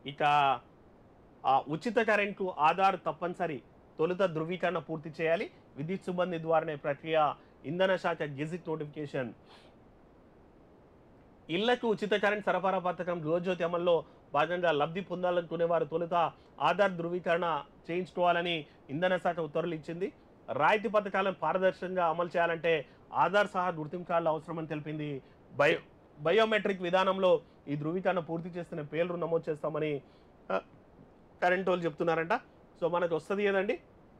ఇక ఆ ఉచిత కరెంటు ఆధార్ తప్పనిసరి తొలుత ధృవీకరణ పూర్తి చేయాలి విద్యుత్ సిబ్బంది ద్వారానే ప్రక్రియ ఇంధన శాఖ గెజిట్ నోటిఫికేషన్ ఇళ్లకు ఉచిత కరెంట్ సరఫరా పథకం గృహజ్యోతి అమల్లో భాగంగా లబ్ధి పొందాలనుకునే వారు తొలుత ఆధార్ ధృవీకరణ చేయించుకోవాలని ఇంధన శాఖ ఉత్తర్వులు ఇచ్చింది రాయితీ పథకాలను పారదర్శకంగా అమలు చేయాలంటే ఆధార్ సహా గుర్తింపు కార్డులు అవసరమని తెలిపింది బయో బయోమెట్రిక్ విధానంలో ఈ ధృవీకరణ పూర్తి చేస్తున్న పేర్లు నమోదు చేస్తామని ఆ, కరెంట్ వాళ్ళు చెప్తున్నారంట సో మనకు వస్తుంది కదండి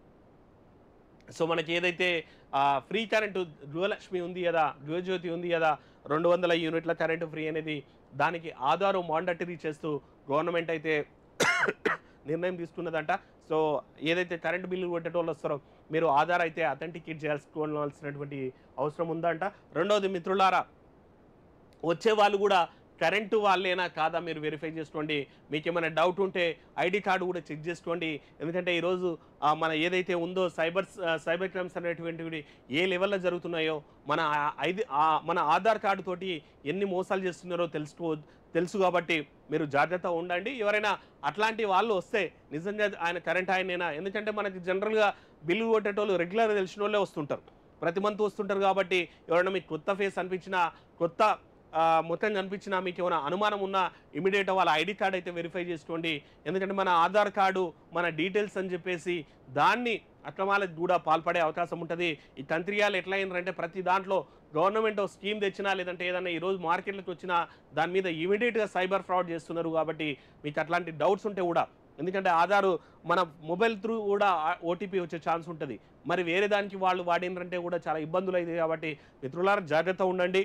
సో మనకి ఏదైతే ఆ, ఫ్రీ కరెంటు గృహలక్ష్మి ఉంది కదా గృహజ్యోతి ఉంది కదా రెండు వందల యూనిట్ల కరెంటు ఫ్రీ అనేది దానికి ఆధారం మాండటరీ చేస్తూ గవర్నమెంట్ అయితే నిర్ణయం తీసుకున్నదంట సో ఏదైతే కరెంటు బిల్లు కొట్టేటోళ్ళు వస్తారో మీరు ఆధార్ అయితే అథెంటికేట్ చేసుకోవాల్సినటువంటి అవసరం ఉందంట రెండవది మిత్రులారా వచ్చే వాళ్ళు కూడా కరెంటు వాళ్ళేనా కాదా మీరు వెరిఫై చేసుకోండి మీకు ఏమైనా డౌట్ ఉంటే ఐడి కార్డు కూడా చెక్ చేసుకోండి ఎందుకంటే ఈరోజు ఆ, మన ఏదైతే ఉందో సైబర్ సైబర్ క్రైమ్స్ అనేటువంటివి ఏ లెవెల్లో జరుగుతున్నాయో మన ఆ- ఐది ఆ- మన ఆధార్ కార్డు తోటి ఎన్ని మోసాలు చేస్తున్నారో తెలుసుకో తెలుసు కాబట్టి మీరు జాగ్రత్త ఉండండి ఎవరైనా అట్లాంటి వాళ్ళు వస్తే నిజంగా ఆయన కరెంట్ ఆయనేనా ఎందుకంటే మనకి జనరల్గా బిల్లు కొట్టేటోళ్ళు రెగ్యులర్ తెలిసిన వాళ్ళే వస్తుంటారు ప్రతి మంత్ వస్తుంటారు కాబట్టి ఎవరైనా మీకు కొత్త ఫేస్ అనిపించినా కొత్త ఆ, మొత్తం కనిపించినా మీకు ఏమైనా అనుమానం ఉన్నా ఇమీడియట్ వాళ్ళ ఐడి కార్డ్ అయితే వెరిఫై చేసుకోండి ఎందుకంటే మన ఆధార్ కార్డు మన డీటెయిల్స్ అని చెప్పేసి దాన్ని అక్రమాలకు కూడా పాల్పడే అవకాశం ఉంటుంది ఈ తంత్రియాలు ఎట్లా అయిందంటే ప్రతి దాంట్లో గవర్నమెంట్ ఒక స్కీమ్ తెచ్చినా లేదంటే ఏదైనా ఈ రోజు మార్కెట్లోకి వచ్చినా దాని మీద ఇమీడియట్గా సైబర్ ఫ్రాడ్ చేస్తున్నారు కాబట్టి మీకు అట్లాంటి డౌట్స్ ఉంటే కూడా ఎందుకంటే ఆధారు మన మొబైల్ త్రూ కూడా ఓటీపీ వచ్చే ఛాన్స్ ఉంటుంది మరి వేరే దానికి వాళ్ళు వాడినరంటే కూడా చాలా ఇబ్బందులు అవుతాయి కాబట్టి మిత్రులారా జాగ్రత్త ఉండండి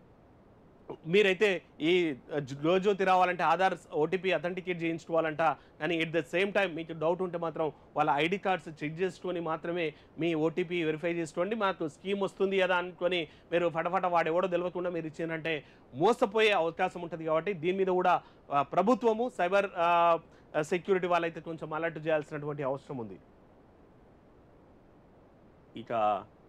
మీరైతే ఈ గృహజ్యోతి రావాలంటే ఆధార్ ఓటీపీ అథెంటికేట్ చేయించుకోవాలంట కానీ ఎట్ ద సేమ్ టైం మీకు డౌట్ ఉంటే మాత్రం వాళ్ళ ఐడి కార్డ్స్ చెక్ చేసుకొని మాత్రమే మీ ఓటీపీ వెరిఫై చేసుకోండి మాకు స్కీమ్ వస్తుంది కదా అనుకొని మీరు ఫటఫట వాడెవడో తెలియకుండా మీరు ఇచ్చిందంటే మోసపోయే అవకాశం ఉంటుంది కాబట్టి దీని మీద కూడా ఆ, ప్రభుత్వము సైబర్ సెక్యూరిటీ వాళ్ళైతే కొంచెం అలర్ట్ చేయాల్సినటువంటి అవసరం ఉంది ఇక